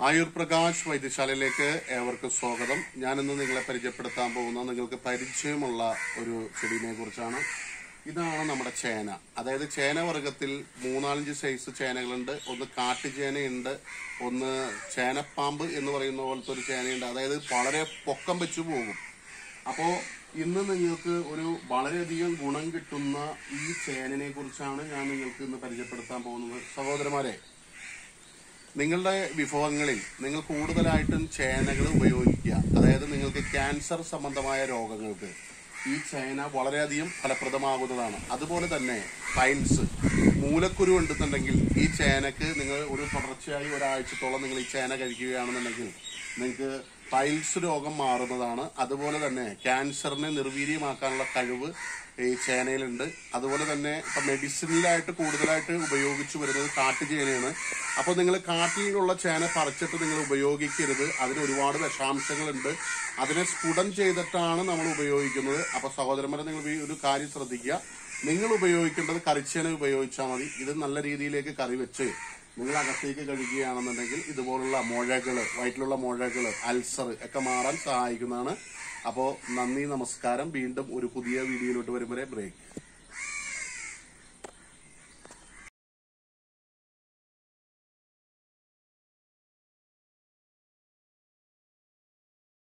ആയുർ പ്രകാശ് വൈദ്യശാലയിലേക്ക് ഏവർക്കും സ്വാഗതം ഞാനിന്ന് നിങ്ങളെ പരിചയപ്പെടുത്താൻ പോകുന്ന നിങ്ങൾക്ക് പരിചയമുള്ള ഒരു ചെടീനെ കുറിച്ചാണ് ഇതാണ് നമ്മുടെ ചേന അതായത് ചേന വർഗത്തിൽ മൂന്നാലഞ്ച് സൈസ് ചേനകളുണ്ട് ഒന്ന് കാട്ടുചേനയുണ്ട് ഒന്ന് ചേനപ്പാമ്പ് എന്ന് പറയുന്ന പോലത്തെ ഒരു ചേനയുണ്ട് അതായത് വളരെ പൊക്കം വെച്ച് പോകും അപ്പോ ഇന്ന് നിങ്ങൾക്ക് ഒരു വളരെയധികം ഗുണം കിട്ടുന്ന ഈ ചേനനെ കുറിച്ചാണ് ഞാൻ നിങ്ങൾക്ക് ഇന്ന് പരിചയപ്പെടുത്താൻ പോകുന്നത് സഹോദരന്മാരെ നിങ്ങളുടെ വിഭവങ്ങളിൽ നിങ്ങൾ കൂടുതലായിട്ടും ചേനകൾ ഉപയോഗിക്കുക അതായത് നിങ്ങൾക്ക് ക്യാൻസർ സംബന്ധമായ രോഗങ്ങൾക്ക് ഈ ചേന വളരെയധികം ഫലപ്രദമാകുന്നതാണ് അതുപോലെ തന്നെ പൈൽസ് മൂലക്കുരു ഉണ്ടെന്നുണ്ടെങ്കിൽ ഈ ചേനക്ക് നിങ്ങൾ ഒരു തുടർച്ചയായി ഒരാഴ്ചത്തോളം നിങ്ങൾ ഈ ചേന കഴിക്കുകയാണെന്നുണ്ടെങ്കിൽ നിങ്ങൾക്ക് പൈൽസ് രോഗം മാറുന്നതാണ് അതുപോലെ തന്നെ ക്യാൻസറിനെ നിർവീര്യമാക്കാനുള്ള കഴിവ് ഈ ചേനയിലുണ്ട് അതുപോലെ തന്നെ ഇപ്പൊ മെഡിസിനിലായിട്ട് കൂടുതലായിട്ട് ഉപയോഗിച്ചു വരുന്നത് കാട്ടുചേനയാണ് അപ്പോൾ നിങ്ങൾ കാട്ടിലുള്ള ചേന പറിച്ചിട്ട് നിങ്ങൾ ഉപയോഗിക്കരുത് അതിന് ഒരുപാട് വിഷാംശങ്ങളുണ്ട് അതിനെ സ്ഫുടം ചെയ്തിട്ടാണ് നമ്മൾ ഉപയോഗിക്കുന്നത് അപ്പൊ സഹോദരന്മാരെ നിങ്ങൾ ഈ ഒരു കാര്യം ശ്രദ്ധിക്കുക നിങ്ങൾ ഉപയോഗിക്കേണ്ടത് കറിച്ചേന ഉപയോഗിച്ചാൽ മതി ഇത് നല്ല രീതിയിലേക്ക് കറി വെച്ച് നിങ്ങൾ അകത്തേക്ക് കഴിക്കുകയാണെന്നുണ്ടെങ്കിൽ ഇതുപോലുള്ള മുഴകള് വയറ്റിലുള്ള മുഴകള് അൾസർ ഒക്കെ മാറാൻ സഹായിക്കുന്നതാണ് അപ്പോൾ നന്ദി നമസ്കാരം വീണ്ടും ഒരു പുതിയ വീഡിയോയിലോട്ട് വരും വരെ ബ്രേക്ക്